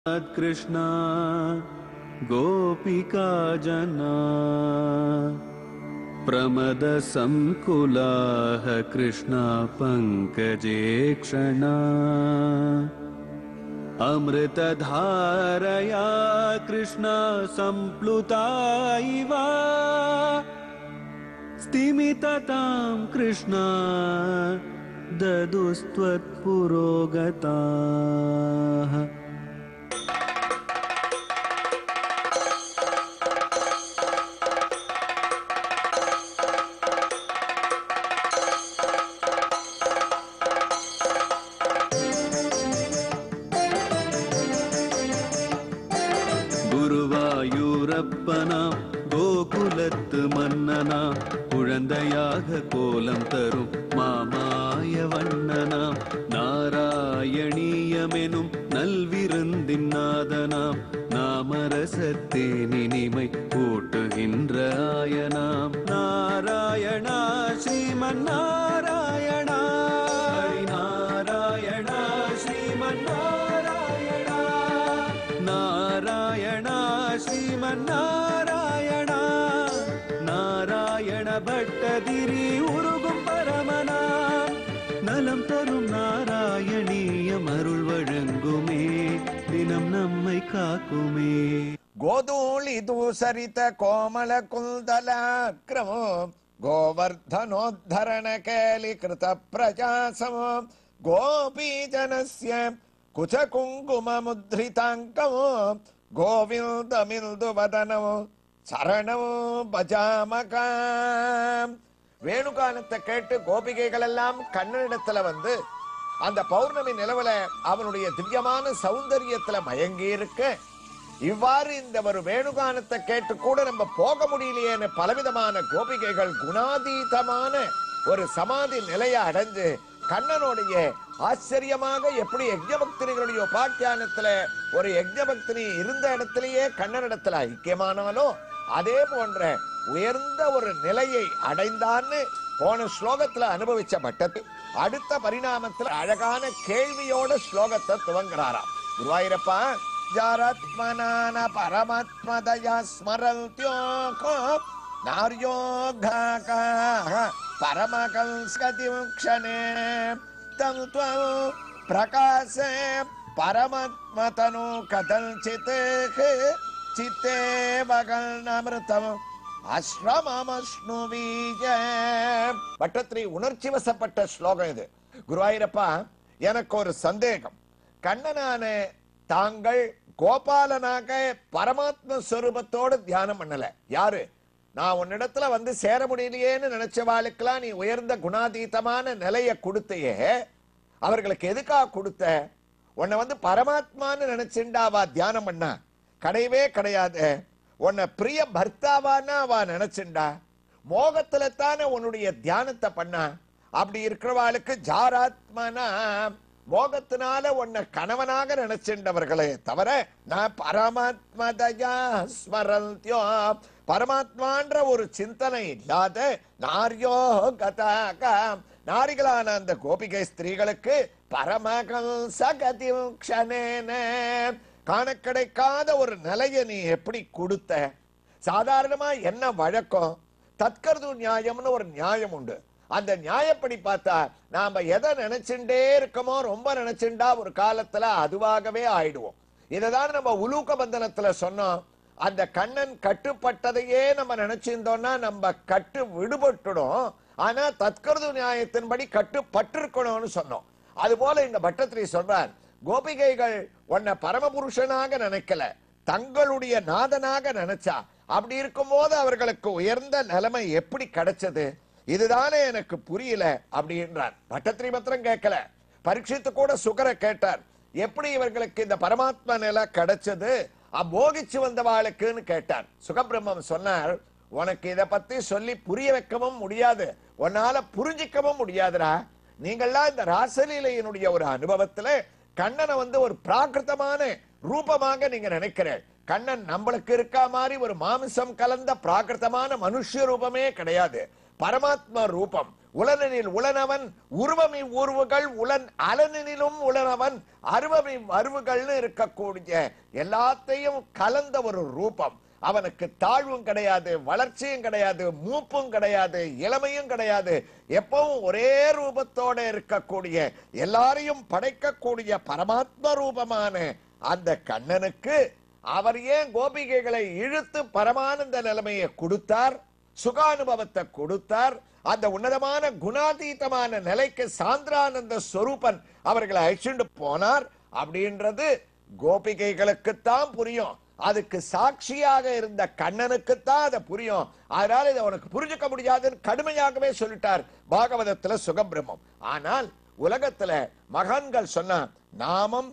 कृष्णा गोपिका जना प्रमदसङ्कुलाः कृष्णा पङ्कजे क्षणा अमृतधारया कृष्णा सम्प्लुता इव स्तिमिततां कृष्णा ददुस्त्वत्पुरोगताः குருவாயூரப்பனாம் கோகுலத்து மன்னனாம் குழந்தையாக கோலம் தரும் மாமாய வண்ணனாம் நாராயணீயமெனும் நல்விருந்தின் நாதனாம் நாமரசத்தேனினிமை கூட்டுகின்ற ஆயனாம் நாராயணா ஸ்ரீமன் நாராயணா ஹரி நாராயணா ஸ்ரீமன் நாராயணா நாராயணா ஸ்ரீமன் நாராயணா நாராயண பட்டதிரி உருகும் பரமனாம் நலம் தரும் நாராயணீயம் அருள் வழங்குமே தினம் நம்மை காக்குமே గోధూళి దూసరిత కోమల కుందలాక్రమో గోవర్ధనోద్ధరణ కేళికృత ప్రజాసమో గోపీజనస్య కుచ కుంకుమముద్రితాంకమో గోవిందమిల్దు వదనము சரணம் பஜாமகாம் வேணுகானத்தை கேட்டு கோபிகைகள் எல்லாம் கண்ணனிடத்துல வந்து அந்த பௌர்ணமி நிலவுல அவனுடைய திவ்யமான சௌந்தரியத்துல மயங்கி இருக்க இவ்வாறு இந்த ஒரு வேணுகானத்தை கேட்டு கூட நம்ம போக முடியலையேன்னு பலவிதமான கோபிகைகள் குணாதீதமான ஒரு சமாதி நிலையை அடைஞ்சு கண்ணனுடைய ஆச்சரியமாக எப்படி யஜ்ஞபக்தினிகளுடைய உபாக்கியானத்துல ஒரு யஜ்ஞபக்தினி இருந்த இடத்திலேயே கண்ணனிடத்துல ஐக்கியமானவனோ அதே போன்ற உயர்ந்த ஒரு நிலையை அடைந்தான்னு போன ஸ்லோகத்துல அனுபவிச்ச பட்டத்து அடுத்த பரிணாமத்துல அழகான கேள்வியோட ஸ்லோகத்தை துவங்குறாராம் குருவாயிரப்பா ஜாராத்மனான பரமாத்மதயா ஸ்மரல்த்யோகோ நார்யோகாக பரமகல்ஸ்கதி க்ஷணே தம் த்வம் பிரகாசே பரமாத்மதனு கதல்சித் சித்தே மகள்னமிருத்தம் அஸ்ரமமஸ்னுவீஜ பட்டத்திரி உணர்ச்சி வசப்பட்ட ஸ்லோகம் இது குருவாயிரப்பா எனக்கு ஒரு சந்தேகம் கண்ணனான தாங்கள் கோபாலனாக பரமாத்ம ஸ்வரூபத்தோடு தியானம் பண்ணல யாரு நான் உன்னிடத்துல வந்து சேர முடியலையேன்னு நினைச்சவாளுக்கெல்லாம் நீ உயர்ந்த குணாதீதமான நிலையை கொடுத்தையே அவர்களுக்கு எதுக்காக கொடுத்த உன்னை வந்து பரமாத்மான்னு நினைச்சுண்டாவா தியானம் பண்ணா கிடையவே கிடையாது உன்னை பிரிய பர்த்தாவான்னா அவ நினைச்சுண்டா மோகத்துல தானே உன்னுடைய தியானத்தை பண்ணா அப்படி இருக்கிறவாளுக்கு ஜாராத்மனா மோகத்தினால உன்னை கணவனாக நினைச்சின்றவர்களே தவிர நான் பரமாத்மதயா ஸ்மரந்தியோ பரமாத்மான்ற ஒரு சிந்தனை இல்லாத நாரியோ கதாக நாரிகளான அந்த கோபிகை ஸ்திரீகளுக்கு பரமகல் சகதி க்ஷணேன காண கிடைக்காத ஒரு நிலையை நீ எப்படி கொடுத்த சாதாரணமா என்ன வழக்கம் தற்கருது நியாயம்னு ஒரு நியாயம் உண்டு அந்த நியாயப்படி பார்த்தா நாம எதை நினைச்சுட்டே இருக்கோமோ ரொம்ப நினைச்சுண்டா ஒரு காலத்துல அதுவாகவே ஆயிடுவோம் இததான் நம்ம உலூக்க பந்தனத்துல சொன்னோம் அந்த கண்ணன் கட்டுப்பட்டதையே நம்ம நினைச்சிருந்தோம்னா நம்ம கட்டு விடுபட்டுடும் ஆனா தற்கருது நியாயத்தின்படி கட்டுப்பட்டிருக்கணும்னு சொன்னோம் அது போல இந்த பட்டத்திரி சொல்றார் கோபிகைகள் உன்னை பரமபுருஷனாக நினைக்கல தங்களுடைய நாதனாக நினைச்சா அப்படி இருக்கும்போது அவர்களுக்கு உயர்ந்த நிலைமை எப்படி கிடைச்சது இதுதானே எனக்கு புரியல அப்படின்றார் பட்டத்திரி மாத்திரம் கேட்கல பரீட்சித்து கூட சுகரை கேட்டார் எப்படி இவர்களுக்கு இந்த பரமாத்மா நிலை கிடைச்சது அபோகிச்சு வந்தவாளுக்குன்னு கேட்டார் சுகபிரம்மம் சொன்னார் உனக்கு இத பத்தி சொல்லி புரிய வைக்கவும் முடியாது உன்னால புரிஞ்சிக்கவும் முடியாதுடா நீங்கள்லாம் இந்த ராசலீலையினுடைய ஒரு அனுபவத்துல கண்ணனை வந்து ஒரு பிராகிருதமான ரூபமாக நீங்க நினைக்கிறேன் கண்ணன் நம்மளுக்கு இருக்கா மாதிரி ஒரு மாமிசம் கலந்த பிராகிருதமான மனுஷ ரூபமே கிடையாது பரமாத்ம ரூபம் உலனில் உளனவன் உருவமி ஊர்வுகள் உலன் அலனிலும் உளனவன் அருவமி அருவுகள்னு இருக்கக்கூடிய எல்லாத்தையும் கலந்த ஒரு ரூபம் அவனுக்கு தாழ்வும் கிடையாது வளர்ச்சியும் கிடையாது மூப்பும் கிடையாது இளமையும் கிடையாது எப்பவும் ஒரே ரூபத்தோட இருக்கக்கூடிய எல்லாரையும் படைக்கக்கூடிய பரமாத்ம ரூபமான அந்த கண்ணனுக்கு அவர் ஏன் கோபிகைகளை இழுத்து பரமானந்த நிலைமையை கொடுத்தார் சுகானுபவத்தை கொடுத்தார் அந்த உன்னதமான குணாதீதமான நிலைக்கு சாந்திரானந்த ஸ்வரூபன் அவர்களை அழிச்சுண்டு போனார் அப்படின்றது கோபிகைகளுக்குத்தான் புரியும் அதுக்கு சாட்சியாக இருந்த கண்ணனுக்குத்தான் அதை புரியும் அதனால இதை உனக்கு புரிஞ்சுக்க முடியாதுன்னு கடுமையாகவே சொல்லிட்டார் பாகவதத்துல சுகபிரம்மம் ஆனால் உலகத்துல மகான்கள் சொன்னா நாமம்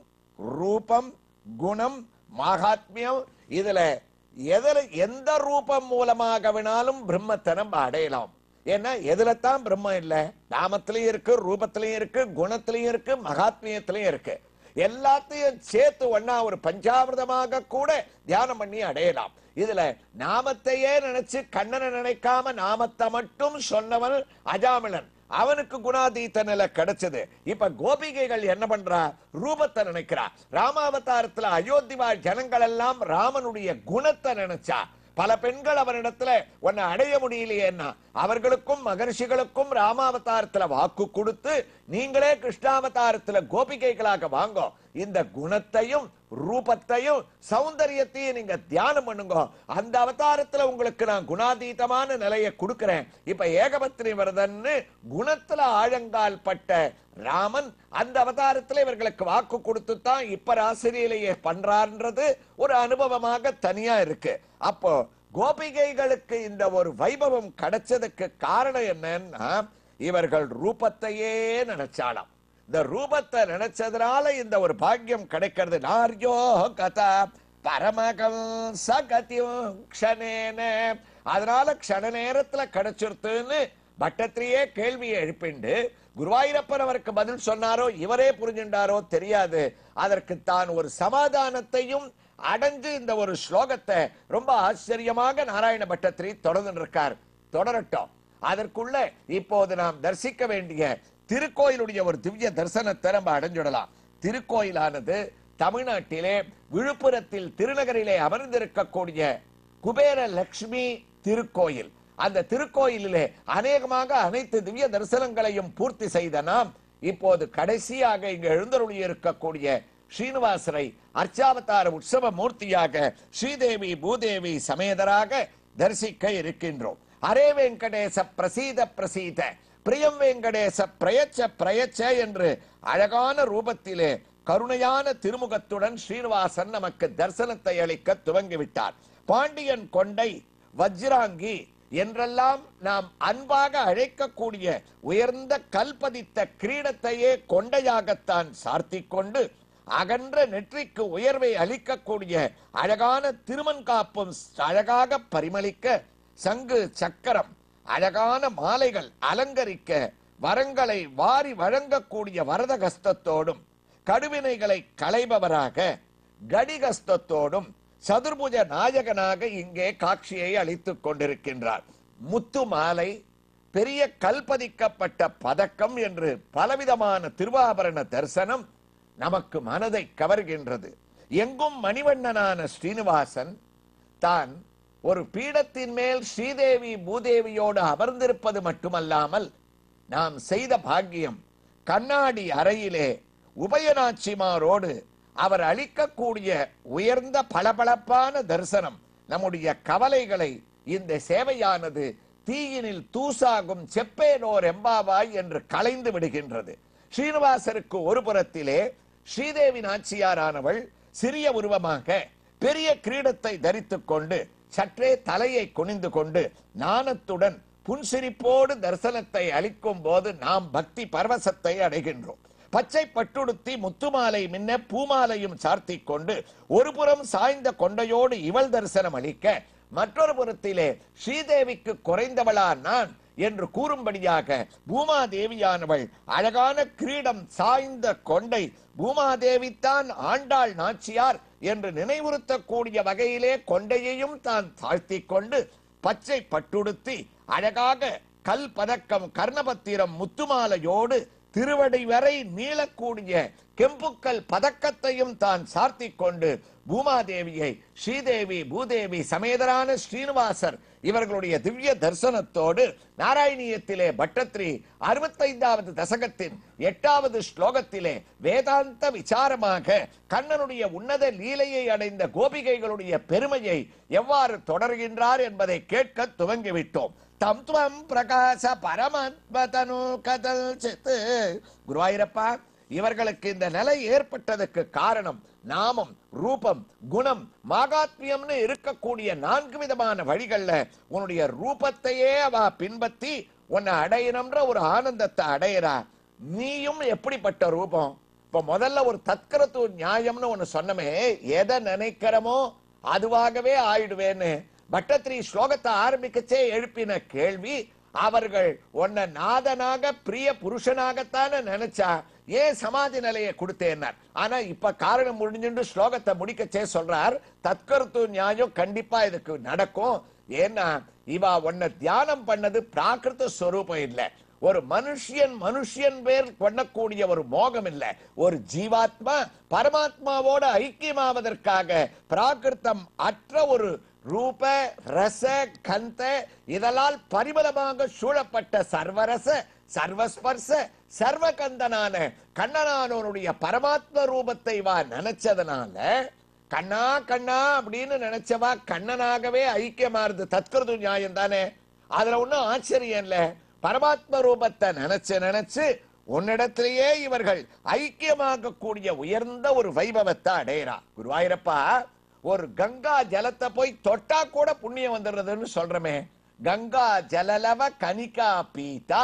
ரூபம் குணம் மகாத்மியம் இதுல எதில் எந்த ரூபம் மூலமாக வேணாலும் பிரம்மத்தை நம்ம அடையலாம் ஏன்னா எதுல தான் பிரம்மம் இல்ல நாமத்திலையும் இருக்கு ரூபத்திலையும் இருக்கு குணத்திலையும் இருக்கு மகாத்மியத்திலையும் இருக்கு எல்லாத்தையும் சேர்த்து ஒன்னா ஒரு பஞ்சாமிர்தமாக கூட தியானம் பண்ணி அடையலாம் இதுல நாமத்தையே நினைச்சு கண்ணனை நினைக்காம நாமத்தை மட்டும் சொன்னவன் அஜாமிளன் அவனுக்கு குணாதீத்த நிலை கிடைச்சது இப்ப கோபிகைகள் என்ன பண்றா ரூபத்தை நினைக்கிறா ராமாவதாரத்துல அயோத்திவாழ் ஜனங்கள் எல்லாம் ராமனுடைய குணத்தை நினைச்சா பல பெண்கள் அவரிடத்துல உன்னை அடைய முடியலையேன்னா அவர்களுக்கும் மகர்ஷிகளுக்கும் ராமாவதாரத்துல வாக்கு கொடுத்து நீங்களே கிருஷ்ணாவதாரத்துல கோபிகைகளாக வாங்கோ இந்த குணத்தையும் ரூபத்தையும் சௌந்தரியத்தையும் நீங்க தியானம் பண்ணுங்க அந்த அவதாரத்துல உங்களுக்கு நான் குணாதீதமான நிலையை கொடுக்கிறேன் இப்ப ஏகபத்ரி வரதன்னு குணத்துல ஆழங்கால் பட்ட ராமன் அந்த அவதாரத்துல இவர்களுக்கு வாக்கு கொடுத்து தான் இப்ப ராசிரியிலேயே பண்றான்றது ஒரு அனுபவமாக தனியா இருக்கு அப்போ கோபிகைகளுக்கு இந்த ஒரு வைபவம் கிடைச்சதுக்கு காரணம் என்னன்னா இவர்கள் ரூபத்தையே நினைச்சாலாம் இந்த ரூபத்தை நினைச்சதுனால இந்த ஒரு பாக்கியம் கிடைக்கிறது நார்யோ கதா பரமகம் சகத்தியம் க்ஷணேன அதனால க்ஷண நேரத்துல கிடைச்சிருத்துன்னு பட்டத்திலேயே கேள்வியை எழுப்பிண்டு குருவாயூரப்பன் அவருக்கு பதில் சொன்னாரோ இவரே புரிஞ்சுண்டாரோ தெரியாது அதற்கு தான் ஒரு சமாதானத்தையும் அடைஞ்சு இந்த ஒரு ஸ்லோகத்தை ரொம்ப ஆச்சரியமாக நாராயண பட்டத்திரி தொடர்ந்து இருக்கார் தொடரட்டும் அதற்குள்ள இப்போது நாம் தரிசிக்க வேண்டிய திருக்கோயிலுடைய ஒரு திவ்ய தரிசனத்தை நம்ம அடைஞ்சுடலாம் திருக்கோயிலானது தமிழ்நாட்டிலே விழுப்புரத்தில் திருநகரிலே அமர்ந்திருக்கக்கூடிய குபேர லட்சுமி திருக்கோயில் அந்த திருக்கோயிலிலே அநேகமாக அனைத்து திவ்ய தரிசனங்களையும் பூர்த்தி செய்த நாம் இப்போது கடைசியாக இங்கு எழுந்தருளி இருக்கக்கூடிய ஸ்ரீனிவாசரை அர்ச்சாவதார உற்சவ மூர்த்தியாக ஸ்ரீதேவி பூதேவி சமேதராக தரிசிக்க இருக்கின்றோம் அரே வெங்கடேச பிரசீத பிரசீத பிரியம் வெங்கடேச பிரயச்ச பிரயச்ச என்று அழகான ரூபத்திலே கருணையான திருமுகத்துடன் ஸ்ரீனிவாசன் நமக்கு தரிசனத்தை அளிக்க துவங்கிவிட்டார் பாண்டியன் கொண்டை வஜ்ராங்கி என்றெல்லாம் நாம் அன்பாக அழைக்கக்கூடிய உயர்ந்த கல்பதித்த கிரீடத்தையே கொண்டையாகத்தான் சார்த்திக் கொண்டு அகன்ற நெற்றிக்கு உயர்வை அளிக்கக்கூடிய அழகான திருமண் காப்பும் அழகாக பரிமளிக்க சங்கு சக்கரம் அழகான மாலைகள் அலங்கரிக்க வரங்களை வாரி வழங்கக்கூடிய வரதகஸ்தத்தோடும் கடுவினைகளை களைபவராக கடிகஸ்தத்தோடும் சதுர்புஜ நாயகனாக இங்கே காட்சியை அளித்துக் கொண்டிருக்கின்றார் முத்து மாலை பெரிய கல்பதிக்கப்பட்ட பதக்கம் என்று பலவிதமான திருவாபரண தரிசனம் நமக்கு மனதை கவர்கின்றது எங்கும் மணிவண்ணனான ஸ்ரீனிவாசன் தான் ஒரு பீடத்தின் மேல் ஸ்ரீதேவி பூதேவியோடு அமர்ந்திருப்பது மட்டுமல்லாமல் நாம் செய்த பாக்கியம் கண்ணாடி அறையிலே உபயநாச்சிமாரோடு அவர் அளிக்கக்கூடிய உயர்ந்த பளபளப்பான தரிசனம் நம்முடைய கவலைகளை இந்த சேவையானது தீயினில் தூசாகும் செப்பேனோர் எம்பாவாய் என்று கலைந்து விடுகின்றது ஸ்ரீனிவாசருக்கு ஒரு புறத்திலே ஸ்ரீதேவி நாச்சியாரானவள் சிறிய உருவமாக பெரிய கிரீடத்தை தரித்துக் கொண்டு சற்றே தலையை குனிந்து கொண்டு நாணத்துடன் புன்சிரிப்போடு தரிசனத்தை அளிக்கும் போது நாம் பக்தி பரவசத்தை அடைகின்றோம் பச்சை பட்டுடுத்தி முத்துமாலை மின்ன பூமாலையும் சார்த்திக் கொண்டு ஒரு புறம் சாய்ந்த கொண்டையோடு இவள் தரிசனம் அளிக்க மற்றொரு புறத்திலே ஸ்ரீதேவிக்கு குறைந்தவளா நான் என்று கூறும்படியாக பூமாதேவியானவள் அழகான கிரீடம் சாய்ந்த கொண்டை பூமாதேவி தான் ஆண்டாள் நாச்சியார் என்று நினைவுறுத்தக்கூடிய வகையிலே கொண்டையையும் தான் தாழ்த்திக் கொண்டு பச்சை பட்டுடுத்தி அழகாக கல் பதக்கம் கர்ணபத்திரம் முத்துமாலையோடு திருவடி வரை நீளக்கூடிய கெம்புக்கல் பதக்கத்தையும் தான் சார்த்திக் கொண்டு பூமாதேவியை ஸ்ரீதேவி பூதேவி சமேதரான ஸ்ரீனிவாசர் இவர்களுடைய திவ்ய தரிசனத்தோடு நாராயணியத்திலே பட்டத்ரி அறுபத்தைந்தாவது தசகத்தின் எட்டாவது ஸ்லோகத்திலே வேதாந்த விசாரமாக கண்ணனுடைய உன்னத லீலையை அடைந்த கோபிகைகளுடைய பெருமையை எவ்வாறு தொடர்கின்றார் என்பதை கேட்க துவங்கிவிட்டோம் தம் துவம் பிரகாச பரமாத்மதனு கதல் சித்து குருவாயிரப்பா இவர்களுக்கு இந்த நிலை ஏற்பட்டதுக்கு காரணம் நாமம் ரூபம் குணம் மாகாத்மியம்னு இருக்கக்கூடிய நான்கு விதமான வழிகள்ல உன்னுடைய ரூபத்தையே அவ பின்பற்றி உன்னை அடையணும்ன்ற ஒரு ஆனந்தத்தை அடையறா நீயும் எப்படிப்பட்ட ரூபம் இப்ப முதல்ல ஒரு தத்கரத்து நியாயம்னு ஒண்ணு சொன்னமே எதை நினைக்கிறோமோ அதுவாகவே ஆயிடுவேன்னு பட்டத்திரி ஸ்லோகத்தை ஆரம்பிக்கச்சே எழுப்பின கேள்வி அவர்கள் உன்னை நாதனாக பிரிய புருஷனாகத்தானே நினைச்சா ஏன் சமாதி நிலையை கொடுத்தேன்னார் ஆனா இப்ப காரணம் முடிஞ்சுட்டு ஸ்லோகத்தை முடிக்கச்சே சொல்றார் தற்கருத்து நியாயம் கண்டிப்பா இதுக்கு நடக்கும் ஏன்னா இவா உன்னை தியானம் பண்ணது பிராகிருத ஸ்வரூபம் இல்ல ஒரு மனுஷியன் மனுஷியன் பேர் பண்ணக்கூடிய ஒரு மோகம் இல்ல ஒரு ஜீவாத்மா பரமாத்மாவோட ஐக்கியமாவதற்காக பிராகிருத்தம் அற்ற ஒரு ரூப ரச கந்த இதனால் பரிமளமாக சூழப்பட்ட சர்வரச சர்வஸ்பர்ச சர்வகந்தனான கண்ணனானவனுடைய பரமாத்ம ரூபத்தை வா நினைச்சதுனால கண்ணா கண்ணா அப்படின்னு நினைச்சவா கண்ணனாகவே ஐக்கியமாறுது தத்கிருது நியாயம் தானே அதுல ஒண்ணும் ஆச்சரியம் இல்ல பரமாத்ம ரூபத்தை நினைச்சு நினைச்சு உன்னிடத்திலேயே இவர்கள் ஐக்கியமாக கூடிய உயர்ந்த ஒரு வைபவத்தை அடையறா குருவாயிரப்பா ஒரு கங்கா ஜலத்தை போய் தொட்டா கூட புண்ணியம் வந்துடுறதுன்னு சொல்றமே கங்கா ஜலலவ கனிகா பீதா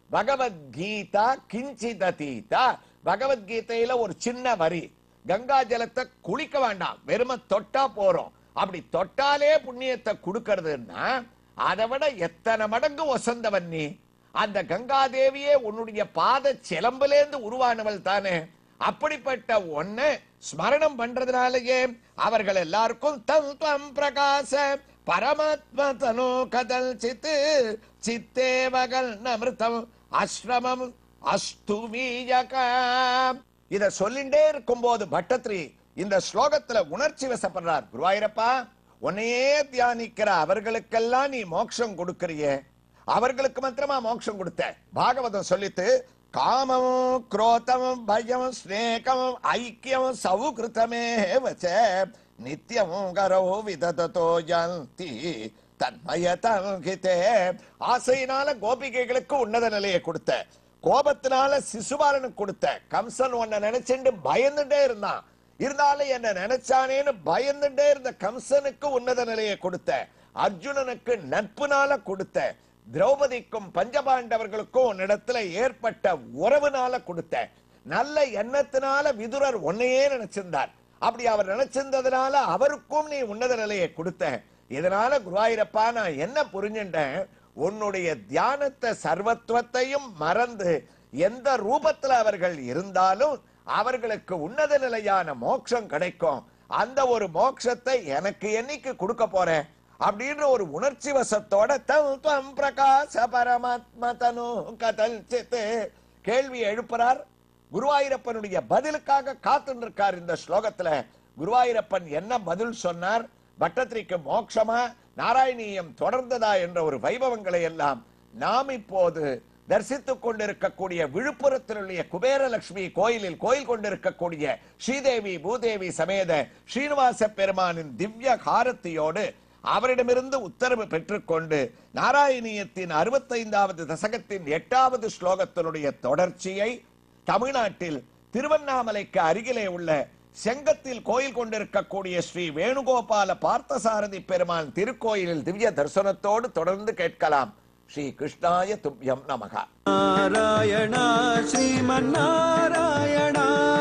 பகவத்கீதா கிஞ்சிதீதா பகவத்கீதையில ஒரு சின்ன வரி கங்கா ஜலத்தை குளிக்க வேண்டாம் வெறும தொட்டா போறோம் அப்படி தொட்டாலே புண்ணியத்தை கொடுக்கறதுன்னா அதை விட எத்தனை மடங்கு ஒசந்தவன் நீ அந்த கங்காதேவியே உன்னுடைய பாத சிலம்பிலேந்து உருவானவள் தானே அப்படிப்பட்ட ஒண்ணு ஸ்மரணம் பண்றதுனாலயே அவர்கள் எல்லாருக்கும் தம் தம் பிரகாச பரமாத்ம தனு கதல் சித்து சித்தேவகல் நமிருத்தம் அஸ்ரமம் அஸ்துமீயகம் இத சொல்லிண்டே இருக்கும்போது பட்டத்ரி இந்த ஸ்லோகத்துல உணர்ச்சி வசப்படுறார் குருவாயிரப்பா உன்னையே தியானிக்கிற அவர்களுக்கெல்லாம் நீ மோட்சம் கொடுக்கறியே அவர்களுக்கு மாத்திரமா மோட்சம் கொடுத்த பாகவதம் சொல்லித்து காமம் குரோதம் பயம் ஸ்நேகம் ஐக்கியம் சௌகிருத்தமே வச்ச நித்தியம் கரோ விததோ ஜந்தி தன்மயதம் கிதே ஆசையினால கோபிகைகளுக்கு உன்னத நிலையை கொடுத்த கோபத்தினால சிசுபாலனுக்கு கொடுத்த கம்சன் உன்னை நினைச்சுட்டு பயந்துட்டே இருந்தான் இருந்தாலும் என்ன நினைச்சானேன்னு பயந்துட்டே இருந்த கம்சனுக்கு உன்னத நிலையை கொடுத்த அர்ஜுனனுக்கு நட்புனால கொடுத்த திரௌபதிக்கும் பஞ்சபாண்டவர்களுக்கும் உன்னிடத்துல ஏற்பட்ட உறவுனால கொடுத்த நல்ல எண்ணத்தினால விதுரர் உன்னையே நினைச்சிருந்தார் அப்படி அவர் நினைச்சிருந்ததுனால அவருக்கும் நீ உன்னத நிலையை கொடுத்த இதனால குருவாயிரப்பா நான் என்ன புரிஞ்சுட்டேன் உன்னுடைய தியானத்தை சர்வத்துவத்தையும் மறந்து எந்த ரூபத்துல அவர்கள் இருந்தாலும் அவர்களுக்கு உன்னத நிலையான மோட்சம் கிடைக்கும் அந்த ஒரு மோட்சத்தை எனக்கு என்னைக்கு கொடுக்க போறேன் அப்படின்ற ஒரு உணர்ச்சி வசத்தோட தம் துவம் பிரகாச பரமாத்ம தனு கதல் சித்து கேள்வி எழுப்புறார் குருவாயூரப்பனுடைய பதிலுக்காக காத்துட்டு இருக்கார் இந்த ஸ்லோகத்துல குருவாயூரப்பன் என்ன பதில் சொன்னார் பட்டத்திரிக்கு மோட்சமா நாராயணியம் தொடர்ந்ததா என்ற ஒரு வைபவங்களை எல்லாம் நாம் இப்போது தரிசித்துக் கொண்டிருக்கக்கூடிய விழுப்புரத்தில் உள்ள குபேரலட்சுமி கோயிலில் கோயில் கொண்டிருக்கக்கூடிய ஸ்ரீதேவி பூதேவி சமேத ஸ்ரீனிவாச பெருமானின் திவ்ய காரத்தியோடு அவரிடமிருந்து உத்தரவு பெற்றுக்கொண்டு நாராயணியத்தின் அறுபத்தைந்தாவது தசகத்தின் எட்டாவது ஸ்லோகத்தினுடைய தொடர்ச்சியை தமிழ்நாட்டில் திருவண்ணாமலைக்கு அருகிலே உள்ள செங்கத்தில் கோயில் கொண்டிருக்கக்கூடிய ஸ்ரீ வேணுகோபால பார்த்தசாரதி பெருமான் திருக்கோயிலில் திவ்ய தரிசனத்தோடு தொடர்ந்து கேட்கலாம் ஸ்ரீ கிருஷ்ணாய துப்யம் நமகா நாராயணா ஸ்ரீமன்னாராயணா